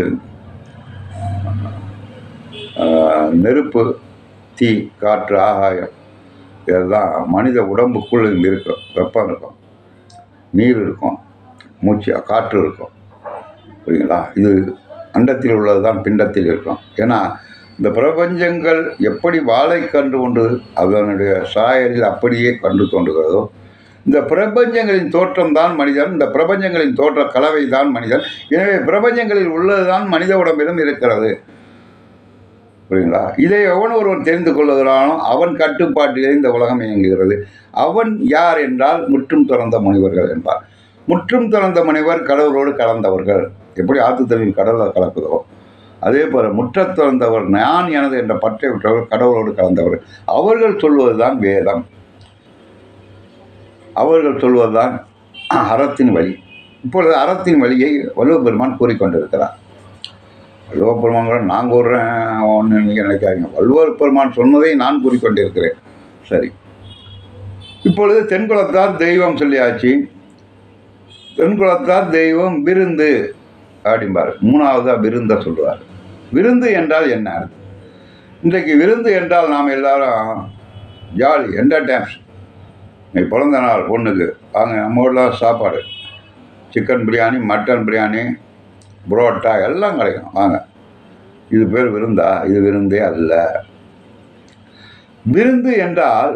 ஆஹ், நெருப்பு தீ காற்று ஆகாயம் இதெல்லாம் மனித உடம்புக்குள் இங்கே இருக்கும் வெப்பம் இருக்கும் நீர் இருக்கும் மூச்சு காற்று இருக்கும் புரியுங்களா இது அண்டத்தில் உள்ளது தான் பிண்டத்தில் இருக்கும் ஏன்னா இந்த பிரபஞ்சங்கள் எப்படி வாழை கண்டு கொண்டு அதனுடைய சாயலில் அப்படியே கண்டு தோன்றுகிறதோ இந்த பிரபஞ்சங்களின் தோற்றம் தான் மனிதன் இந்த பிரபஞ்சங்களின் தோற்ற கலவை தான் மனிதன் எனவே பிரபஞ்சங்களில் உள்ளது தான் மனித உடம்பிலும் இருக்கிறது புரியுங்களா இதை எவன் ஒருவன் தெரிந்து கொள்ளுகிறானோ அவன் கட்டுப்பாட்டிலே இந்த உலகம் இயங்குகிறது அவன் யார் என்றால் முற்றும் துறந்த முனிவர்கள் என்பார் முற்றும் துறந்த முனிவர் கடவுளோடு கலந்தவர்கள் எப்படி ஆற்று தண்ணீர் கடலில் கலக்குதோ அதே போல் முற்றத் துறந்தவர் நான் எனது என்ற பற்றை விட்டவர்கள் கடவுளோடு கலந்தவர்கள் அவர்கள் சொல்வதுதான் வேதம் அவர்கள் சொல்வதுதான் அறத்தின் வழி இப்பொழுது அறத்தின் வழியை வள்ளுவ பெருமான் கூறிக்கொண்டிருக்கிறார் வள்ளுவ பெருமான் கூட நான் கூறுறேன் ஒன்று நீங்கள் நினைக்காதீங்க வள்ளுவர் பெருமான் சொன்னதை நான் கூறிக்கொண்டிருக்கிறேன் சரி இப்பொழுது தென்குலத்தார் தெய்வம் சொல்லியாச்சு தென்குலத்தார் தெய்வம் விருந்து அப்படிம்பார் மூணாவதா விருந்த சொல்லுவார் விருந்து என்றால் என்ன இன்றைக்கு விருந்து என்றால் நாம் எல்லாரும் ஜாலி என்டர்டைன்ஸ் இன்னைக்கு பிறந்த நாள் பொண்ணுக்கு வாங்க நம்ம ஊரில் சாப்பாடு சிக்கன் பிரியாணி மட்டன் பிரியாணி புரோட்டா எல்லாம் கிடைக்கும் வாங்க இது பேர் விருந்தா இது விருந்தே அல்ல விருந்து என்றால்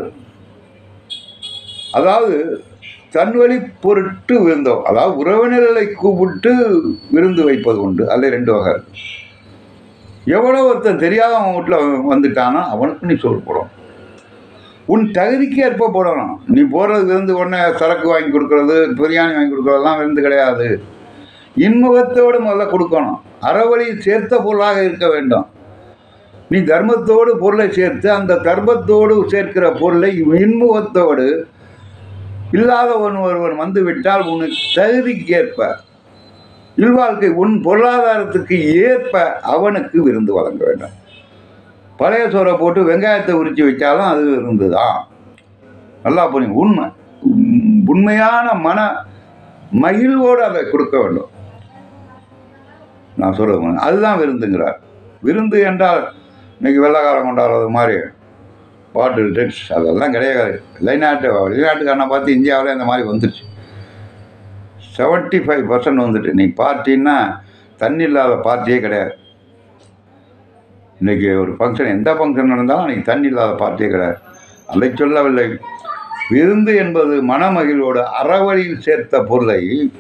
அதாவது தன்வழி பொருட்டு விருந்தோம் அதாவது உறவினர்களை கூப்பிட்டு விருந்து வைப்பது உண்டு அதில் ரெண்டு வகை இருக்கு எவ்வளோ ஒருத்தன் தெரியாதவன் வீட்டில் வந்துட்டானோ அவனுக்கு நீ சோறு போடணும் உன் தகுதிக்கு ஏற்ப போடணும் நீ போடுறது விருந்து உடனே சரக்கு வாங்கி கொடுக்கறது பிரியாணி வாங்கி கொடுக்கறதெல்லாம் விருந்து கிடையாது இன்முகத்தோடு முதல்ல கொடுக்கணும் அறவழி சேர்த்த பொருளாக இருக்க வேண்டும் நீ தர்மத்தோடு பொருளை சேர்த்து அந்த தர்மத்தோடு சேர்க்கிற பொருளை இன்முகத்தோடு இல்லாதவன் ஒருவன் வந்து விட்டால் உனக்கு தகுதிக்கு ஏற்ப இல்வாழ்க்கை உன் பொருளாதாரத்துக்கு ஏற்ப அவனுக்கு விருந்து வழங்க வேண்டும் பழைய சோறை போட்டு வெங்காயத்தை உரித்து வச்சாலும் அது விருந்து தான் நல்லா புரியும் உண்மை உம், உண்மையான மன மகிழ்வோடு அதை கொடுக்க வேண்டும் நான் சொல்றது அதுதான் விருந்துங்கிறார் விருந்து என்றால் இன்னைக்கு வெள்ளக்காரன் கொண்டாடுறது மாதிரி பாட்டில் ட்ரிங்க்ஸ் அதெல்லாம் கிடையாது வெளிநாட்டு வெளிநாட்டுக்காரனை பார்த்து இந்தியாவில் இந்த மாதிரி வந்துருச்சு செவன்ட்டி ஃபைவ் பர்சன்ட் வந்துட்டு நீ பார்ட்டின்னா தண்ணி இல்லாத பார்ட்டியே கிடையாது இன்றைக்கி ஒரு ஃபங்க்ஷன் எந்த ஃபங்க்ஷன் நடந்தாலும் அன்றைக்கி தண்ணி இல்லாத பார்ட்டியே கிடையாது அதை சொல்லவில்லை விருந்து என்பது மனமகிழ்வோடு அறவழியில் சேர்த்த பொருளை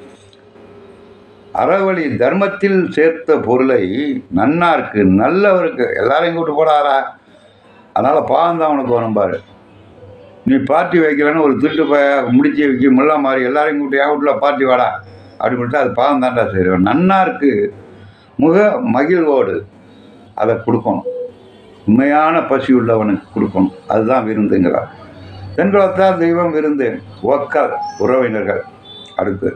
அறவழி தர்மத்தில் சேர்த்த பொருளை நன்னாருக்கு நல்லவருக்கு எல்லாரையும் கூட்டு போடாரா அதனால் பாவம் தான் உனக்கு வரும் பாரு நீ பார்ட்டி வைக்கிறேன்னு ஒரு திருட்டு பய முடிச்சு வைக்க முல்லா மாதிரி எல்லாரையும் கூட்டி என் வீட்டில் பார்ட்டி வாடா அப்படி சொல்லிட்டு அது பாவம் தான்டா செய்வேன் நன்னாருக்கு முக மகிழ்வோடு அதை கொடுக்கணும் உண்மையான பசி உள்ளவனுக்கு கொடுக்கணும் அதுதான் விருந்துங்கிறார் தென்குலத்தார் தெய்வம் விருந்து ஒக்கல் உறவினர்கள் அடுத்து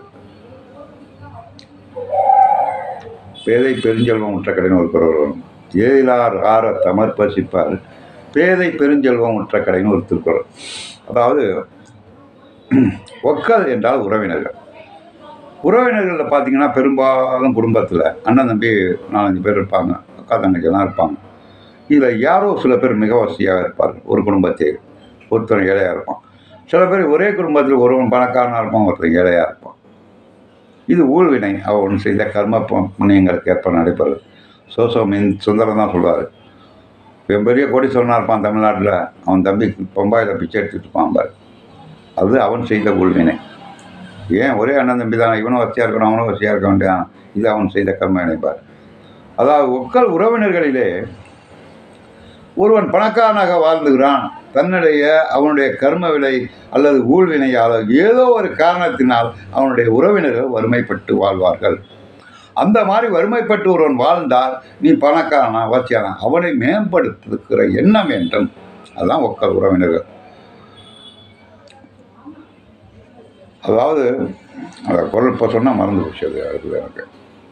பேதை பெருஞ்செல்வம் உற்ற கடைன்னு ஒரு குறவர் வரும் ஏதிலார் ஆற தமர் பசிப்பார் பேதை பெருஞ்செல்வம் உற்ற கடைன்னு ஒரு திருக்குறள் அதாவது ஒக்கல் என்றால் உறவினர்கள் உறவினர்களில் பார்த்தீங்கன்னா பெரும்பாலும் குடும்பத்தில் அண்ணன் தம்பி நாலஞ்சு பேர் இருப்பாங்க அக்கா தங்கச்சிலாம் இருப்பாங்க இதில் யாரோ சில பேர் மிக வசதியாக இருப்பார்கள் ஒரு குடும்பத்தை ஒருத்தன் ஏழையாக இருப்பான் சில பேர் ஒரே குடும்பத்தில் ஒருவன் பணக்காரனாக இருப்பான் ஒருத்தன் ஏழையாக இருப்பான் இது ஊழ்வினை அவன் செய்த கர்ம பு- புண்ணியங்களுக்கு ஏற்ப நடைபெறுது சோசோ மீன் சுந்தரம் தான் சொல்லுவார் இவன் பெரிய கோடீஸ்வரனாக இருப்பான் தமிழ்நாட்டில் அவன் தம்பி பம்பாயில் பிச்சை எடுத்துட்டு இருப்பான் பாரு அது அவன் செய்த ஊழ்வினை ஏன் ஒரே அண்ணன் தம்பி தான் இவனும் வசதியாக இருக்கணும் அவனும் வசதியாக இருக்க வேண்டியான் இது அவன் செய்த கர்ம இணைப்பார் அதாவது ஒக்கல் உறவினர்களிலே ஒருவன் பணக்காரனாக வாழ்ந்துகிறான் தன்னுடைய அவனுடைய கர்ம விலை அல்லது ஊழ்வினையால் ஏதோ ஒரு காரணத்தினால் அவனுடைய உறவினர்கள் வறுமைப்பட்டு வாழ்வார்கள் அந்த மாதிரி வறுமைப்பட்டு ஒருவன் வாழ்ந்தால் நீ பணக்காரனா வசியானா அவனை மேம்படுத்துகிற எண்ணம் வேண்டும் அதுதான் ஒக்கல் உறவினர்கள் அதாவது அந்த குரல் இப்போ சொன்னால் மறந்து போச்சு அது அது எனக்கு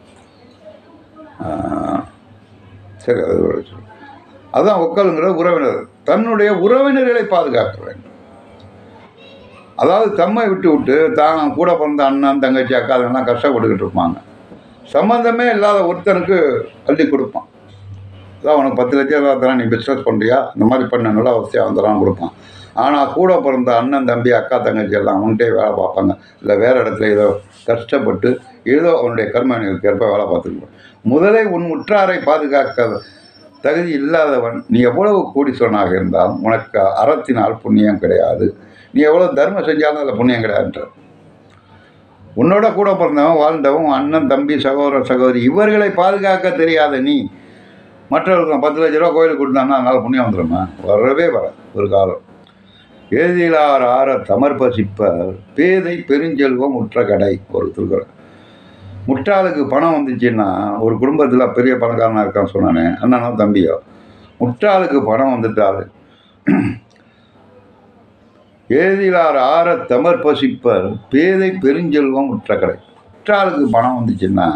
ஆஹ், சரி அது ஒரு சொல்லு. அதுதான் ஒக்கலுங்கிற உறவினர் தன்னுடைய உறவினர்களை பாதுகாக்க வேண்டும் அதாவது தம்மை விட்டு விட்டு தான் கூட பிறந்த அண்ணன் தங்கச்சி அக்கா அதெல்லாம் கஷ்டப்பட்டுக்கிட்டு இருப்பாங்க சம்மந்தமே இல்லாத ஒருத்தனுக்கு அள்ளி கொடுப்பான் அதான் உனக்கு பத்து லட்சம் ரூபா தரேன் நீ பிஸ்னஸ் பண்ணுறியா இந்த மாதிரி பண்ண நல்லா வசதியாக வந்துடான்னு கொடுப்பான் ஆனால் கூட பிறந்த அண்ணன் தம்பி அக்கா தங்கச்சி எல்லாம் அவன்கிட்டே வேலை பார்ப்பாங்க இல்லை வேறு இடத்துல ஏதோ கஷ்டப்பட்டு ஏதோ அவனுடைய கர்மங்களுக்கு ஏற்ப வேலை பார்த்துருப்பான் முதலே உன் உற்றாரை பாதுகாக்க தகுதி இல்லாதவன் நீ எவ்வளவு கோடீஸ்வரனாக இருந்தாலும் உனக்கு அறத்தினால் புண்ணியம் கிடையாது நீ எவ்வளோ தர்மம் செஞ்சாலும் அதில் புண்ணியம் கிடையாதுன்ற உன்னோட கூட பிறந்தவன் வாழ்ந்தவன் உன் அண்ணன் தம்பி சகோதரர் சகோதரி இவர்களை பாதுகாக்க தெரியாத நீ மற்றவர்களுக்கு பத்து லட்ச ரூபா கோயிலுக்கு கொடுத்தான்னா அதனால் புண்ணியம் வந்துடுமா வரவே வர ஒரு காலம் ஏதிலார் ஆற தமர்பசிப்பர் பேதை பெருஞ்செல்வம் உற்ற கடை ஒரு திருக்குறள் முட்டாளுக்கு பணம் வந்துச்சுன்னா ஒரு குடும்பத்தில் பெரிய பணக்காரனாக இருக்கான்னு சொன்னானே அண்ணனோ தம்பியோ முட்டாளுக்கு பணம் வந்துட்டால் ஏதிலார் ஆற தமர் பசிப்பர் பேதை பெருஞ்செல்வம் உற்ற கடை உற்றாளுக்கு பணம் வந்துச்சுன்னா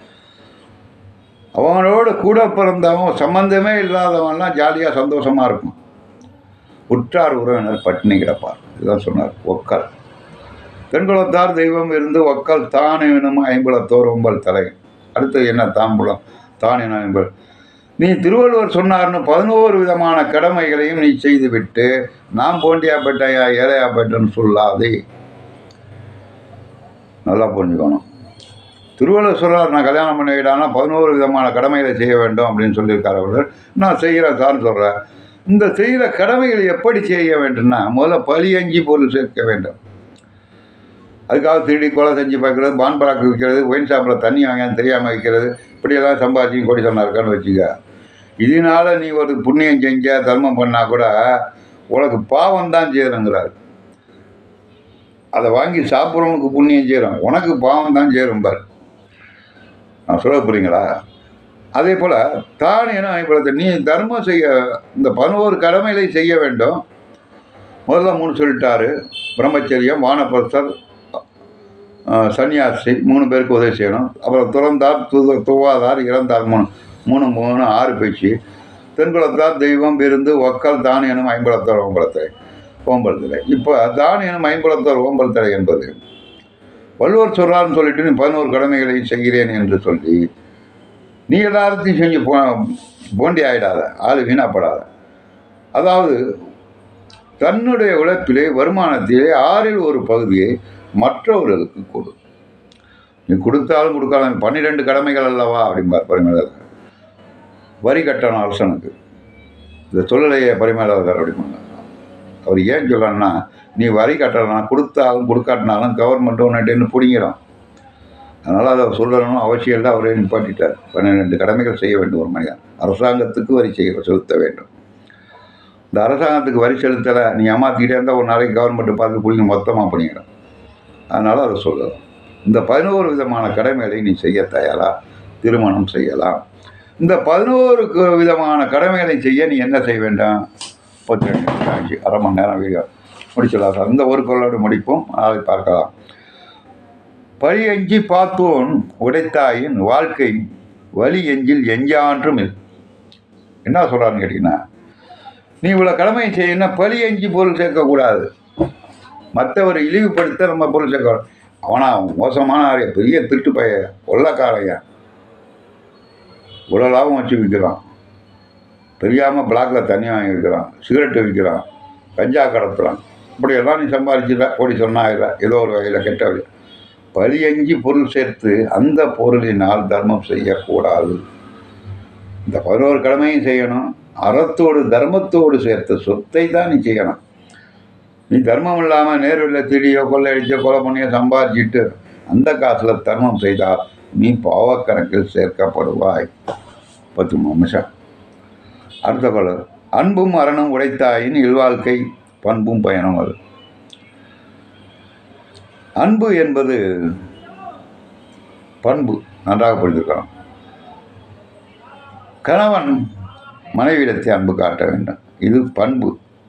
அவனோட கூட பிறந்தவன் சம்பந்தமே இல்லாதவன்லாம் ஜாலியாக சந்தோஷமாக இருக்கும் உற்றார் உறவினர் பட்டினி கிடப்பார் இதுதான் சொன்னார் ஒக்கல் தென்குளத்தார் தெய்வம் இருந்து ஒக்கல் தான் எனும் ஐம்பலத்தோர் ஒம்பல் தலை அடுத்தது என்ன தாம்பூலம் தான் எனும் ஐம்பல் நீ திருவள்ளுவர் சொன்னார்னு பதினோரு விதமான கடமைகளையும் நீ செய்துவிட்டு நான் போண்டியாப்பேட்டையா ஏழையாப்பேட்டைன்னு சொல்லாதே நல்லா புரிஞ்சுக்கணும் திருவள்ளுவர் சொல்றார் நான் கல்யாணம் பண்ணிக்கிட்டானா பதினோரு விதமான கடமைகளை செய்ய வேண்டும் அப்படின்னு சொல்லியிருக்கார் அவர் நான் செய்கிறேன் சார்னு சொல்கிறேன் இந்த செய்கிற கடமைகளை எப்படி செய்ய வேண்டும்னா முதல்ல பழி அஞ்சி பொருள் சேர்க்க வேண்டும் அதுக்காக திருடி கொலை செஞ்சு பார்க்குறது பான் பராக்கு விற்கிறது ஒயின் ஷாப்பில் தண்ணி வாங்க தெரியாமல் வைக்கிறது இப்படியெல்லாம் சம்பாதிச்சு கொடி சொன்னா இருக்கான்னு வச்சுக்க இதனால நீ ஒரு புண்ணியம் செஞ்ச தர்மம் பண்ணால் கூட உனக்கு பாவம் தான் சேருங்கிறார் அதை வாங்கி சாப்பிட்றவனுக்கு புண்ணியம் சேரும் உனக்கு பாவம் தான் சேரும் பார் நான் சொல்ல புரியுங்களா அதே போல் தான் என ஐம்பலத்தை நீ தர்மம் செய்ய இந்த பதினோரு கடமைகளை செய்ய வேண்டும் முதல்ல மூணு சொல்லிட்டாரு பிரம்மச்சரியம் வானபர்த்தர் அஹ், சன்னியாசி மூணு பேருக்கு உதவி செய்யணும் அப்புறம் துறந்தார் து துவாதார் இறந்தார் மூணு மூணு மூணு ஆறு பேச்சு தென்குளத்தார் தெய்வம் விருந்து ஒக்கல் தான் எனும் ஐம்பலத்தோர் ஓம்பலத்தை ஓம்பலத்திலை இப்போ தான் எனும் ஐம்பலத்தோர் ஓம்பலத்திலை என்பது வள்ளுவர் சொல்றாருன்னு சொல்லிட்டு நீ பதினோரு கடமைகளை செய்கிறேன் என்று சொல்லி நீ எல்லாத்தையும் செஞ்சு போ போண்டி ஆயிடாத ஆள் வீணாப்படாத அதாவது தன்னுடைய உழைப்பிலே வருமானத்திலே ஆறில் ஒரு பகுதியை மற்றவர்களுக்கு கொடு நீ கொடுத்தாலும் கொடுக்காலும் பன்னிரெண்டு கடமைகள் அல்லவா அப்படிம்பார் பரிமேலர் வரி கட்டணும் அரசனுக்கு இந்த சொல்லலையே பரிமேலர் அப்படிம்பாங்க அவர் ஏன் சொல்லணும்னா நீ வரி கட்டலாம் கொடுத்தாலும் கொடுக்காட்டினாலும் கவர்மெண்ட் உன்னிட்டேன்னு பிடிங்கிறோம் அதனால் அதை சொல்லணும் அவசியம் இல்லை அவரே நிப்பாட்டிட்டார் பன்னிரெண்டு கடமைகள் செய்ய வேண்டும் ஒரு மனிதன் அரசாங்கத்துக்கு வரி செய்ய செலுத்த வேண்டும் இந்த அரசாங்கத்துக்கு வரி செலுத்தலை நீ ஏமாற்றிக்கிட்டே இருந்தால் ஒரு நாளைக்கு கவர்மெண்ட்டை பார்த்து பிடிங்க மொத்தமாக பண்ணிக்கிறோம் அதனால் அதை சொல்லலாம் இந்த பதினோரு விதமான கடமைகளை நீ செய்ய தயாரா திருமணம் செய்யலாம் இந்த பதினோரு கு- விதமான கடமைகளை செய்ய நீ என்ன செய்ய வேண்டாம் பத்து நிமிஷம் ஆச்சு அரை மணி நேரம் வீடியோ முடிச்சிடலாம் சார் இந்த ஒரு கொள்ளோடு முடிப்போம் நாளை பார்க்கலாம் பழி எஞ்சி பார்த்தோன் உடைத்தாயின் வாழ்க்கை வலி எஞ்சில் எஞ்சான்றும் இல் என்ன சொல்கிறான்னு கேட்டிங்கன்னா நீ இவ்வளோ கடமையை செய்யணும் பழி எஞ்சி பொருள் சேர்க்கக்கூடாது மற்றவரை இழிவுபடுத்த நம்ம பொருள் சேர்க்க அவனா மோசமான ஆரிய பெரிய திருட்டு பைய கொள்ளக்காரையா இவ்வளோ லாபம் வச்சு விற்கிறான் தெரியாமல் பிளாக்ல தண்ணி வாங்கி விற்கிறான் சிகரெட்டு விற்கிறான் கஞ்சா கடத்துறான் இப்படியெல்லாம் நீ சம்பாதிச்சிட கோடி சொன்னாயிர ஏதோ ஒரு வகையில் கெட்ட வழி பழியஞ்சி பொருள் சேர்த்து அந்த பொருளினால் தர்மம் செய்யக்கூடாது இந்த பதினோரு கடமையும் செய்யணும் அறத்தோடு தர்மத்தோடு சேர்த்த சொத்தை தான் நீ செய்யணும் நீ தர்மம் இல்லாமல் நேர்வில் திடியோ கொள்ளையடிச்சோ கொலை பண்ணியோ சம்பாதிச்சிட்டு அந்த காசில் தர்மம் செய்தால் நீ பாவக்கணக்கில் சேர்க்கப்படுவாய் பத்து நிமிஷம் அடுத்த கொலை அன்பும் அறனும் உடைத்தாயின் இல்வாழ்க்கை பண்பும் பயனும் அது அன்பு என்பது பண்பு நன்றாக புரிஞ்சுக்கலாம் கணவன் மனைவியிடத்தை அன்பு காட்ட வேண்டும் இது பண்பு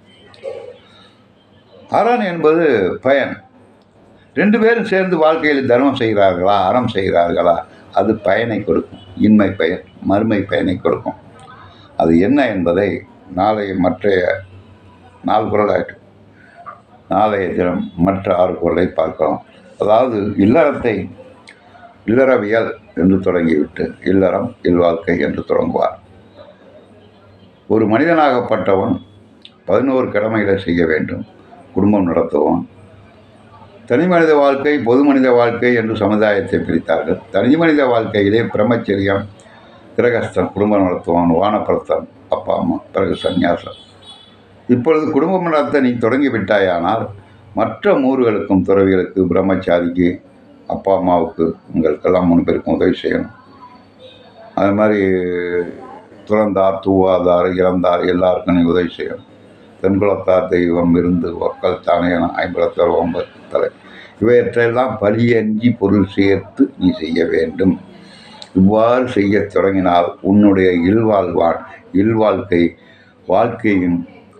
அரண் என்பது பயன் ரெண்டு பேரும் சேர்ந்து வாழ்க்கையில் தர்மம் செய்கிறார்களா அறம் செய்கிறார்களா அது பயனை கொடுக்கும் இன்மை பயன் மறுமை பயனை கொடுக்கும் அது என்ன என்பதை நாளைய மற்றைய நாலு குரலாயிற்று நாளைய தினம் மற்ற ஆறு குரலை பார்க்கலாம் அதாவது இல்லறத்தை இல்லறவியல் என்று தொடங்கிவிட்டு இல்லறம் இல்வாழ்க்கை என்று தொடங்குவார் ஒரு மனிதனாகப்பட்டவன் பதினோரு கடமைகளை செய்ய வேண்டும் குடும்பம் நடத்துவான் தனி மனித வாழ்க்கை பொது மனித வாழ்க்கை என்று சமுதாயத்தை பிரித்தார்கள் தனி மனித வாழ்க்கையிலே பிரம்மச்சரியம் கிரகஸ்தன் குடும்பம் நடத்துவான் வானப்பிரஸ்தன் அப்பா அம்மா பிறகு சந்நியாசம் இப்பொழுது குடும்பம் நடத்த நீ தொடங்கி விட்டாயானால் மற்ற ஊர்களுக்கும் துறவிகளுக்கு பிரம்மச்சாரிக்கு அப்பா அம்மாவுக்கு உங்களுக்கெல்லாம் மூணு பேருக்கும் உதவி செய்யணும் அது மாதிரி துறந்தார் தூவாதார் இறந்தார் எல்லாருக்கும் நீ உதவி செய்யணும் தென்குளத்தார் தெய்வம் இருந்து ஒக்கல் தானையன ஐம்பலத்தார் ஒன்பது தலை இவற்றையெல்லாம் பழியஞ்சி பொருள் சேர்த்து நீ செய்ய வேண்டும் இவ்வாறு செய்யத் தொடங்கினால் உன்னுடைய இல்வாழ்வான் இல்வாழ்க்கை வாழ்க்கையின்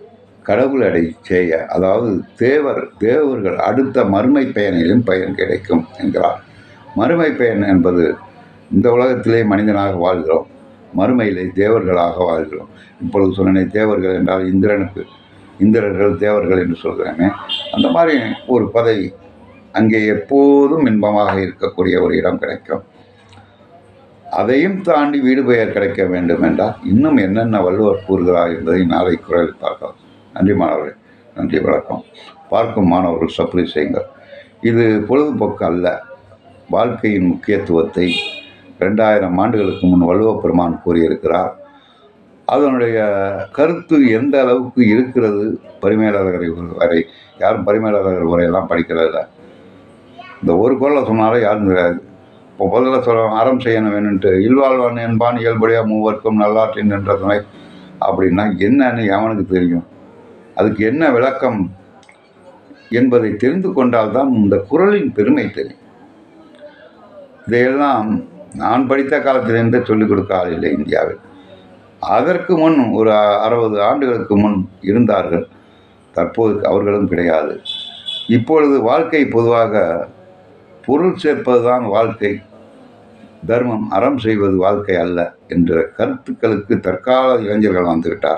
கடவுள் அடை செய்ய அதாவது தேவர் தேவர்கள் அடுத்த மறுமை பயனிலும் பயன் கிடைக்கும் என்கிறார் மறுமை பயன் என்பது இந்த உலகத்திலே மனிதனாக வாழ்கிறோம் மறுமையிலே தேவர்களாக வாழ்கிறோம் இப்பொழுது சொன்னேனே தேவர்கள் என்றால் இந்திரனுக்கு இந்திரர்கள் தேவர்கள் என்று சொல்கிறேனே அந்த மாதிரி ஒரு பதவி அங்கே எப்போதும் இன்பமாக இருக்கக்கூடிய ஒரு இடம் கிடைக்கும் அதையும் தாண்டி வீடு பெயர் கிடைக்க வேண்டும் என்றால் இன்னும் என்னென்ன வள்ளுவர் கூறுகிறார் என்பதை நாளை குரலில் பார்க்கலாம் நன்றி மாணவர்களே நன்றி வணக்கம் பார்க்கும் மாணவர்கள் சப்ளை செய்யுங்கள் இது பொழுதுபோக்கு அல்ல வாழ்க்கையின் முக்கியத்துவத்தை ரெண்டாயிரம் ஆண்டுகளுக்கு முன் வள்ளுவ பெருமான் கூறியிருக்கிறார் அதனுடைய கருத்து எந்த அளவுக்கு இருக்கிறது பரிமையாளர்கள் வரை யாரும் பரிமையாளர்கள் வரையெல்லாம் படிக்கிறதில்ல இந்த ஒரு குரலை சொன்னாலே யாரும் கிடையாது இப்போ முதல்ல சொல்ல அறம் செய்யணும் வேணுன்ட்டு இல்வாழ்வான் என்பான் இயல்புடைய மூவர்க்கும் நல்லாற்றின் என்ற துணை அப்படின்னா என்னன்னு எவனுக்கு தெரியும் அதுக்கு என்ன விளக்கம் என்பதை தெரிந்து கொண்டால்தான் இந்த குரலின் பெருமை தெரியும் இதையெல்லாம் நான் படித்த காலத்திலிருந்தே சொல்லிக் கொடுக்க ஆள் இல்லை இந்தியாவில் அதற்கு முன் ஒரு அறுபது ஆண்டுகளுக்கு முன் இருந்தார்கள் தற்போது அவர்களும் கிடையாது இப்பொழுது வாழ்க்கை பொதுவாக பொருள் சேர்ப்பதுதான் வாழ்க்கை தர்மம் அறம் செய்வது வாழ்க்கை அல்ல என்ற கருத்துக்களுக்கு தற்கால இளைஞர்கள் வந்துவிட்டார்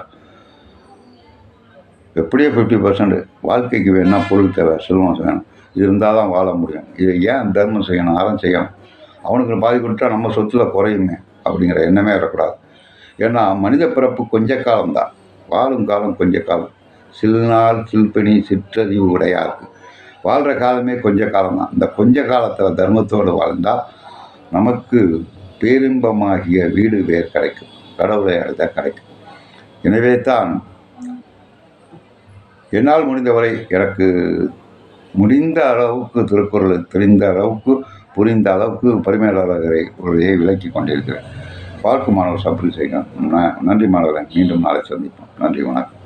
எப்படியோ ஃபிஃப்டி பர்சன்ட் வாழ்க்கைக்கு வேணா பொருள் தேவை செல்வம் வேணும் இது இருந்தால் தான் வாழ முடியும் இதை ஏன் தர்மம் செய்யணும் அறம் செய்யணும் அவனுக்கு பாதி கொடுத்தா நம்ம சொத்துல குறையுமே அப்படிங்கிற எண்ணமே வரக்கூடாது ஏன்னா மனித பிறப்பு கொஞ்ச காலம்தான் வாழும் காலம் கொஞ்ச காலம் சிறு நாள் சில்பணி சிற்றறிவு உடையாருக்கு வாழ்கிற காலமே கொஞ்ச காலம்தான் இந்த கொஞ்ச காலத்தில் தர்மத்தோடு வாழ்ந்தால் நமக்கு பேரின்பமாகிய வீடு வேர் கிடைக்கும் கடவுளை அடைந்தால் கிடைக்கும் எனவே தான் என்னால் முடிந்தவரை எனக்கு முடிந்த அளவுக்கு திருக்குறள் தெரிந்த அளவுக்கு புரிந்த அளவுக்கு பரிமையாளர்களை உரையை விளக்கி கொண்டிருக்கிறேன் பார்க்கும் மாணவர் சப்ரி செய்யுங்க நன்றி மாணவரை மீண்டும் நாளை சந்திப்போம் நன்றி வணக்கம்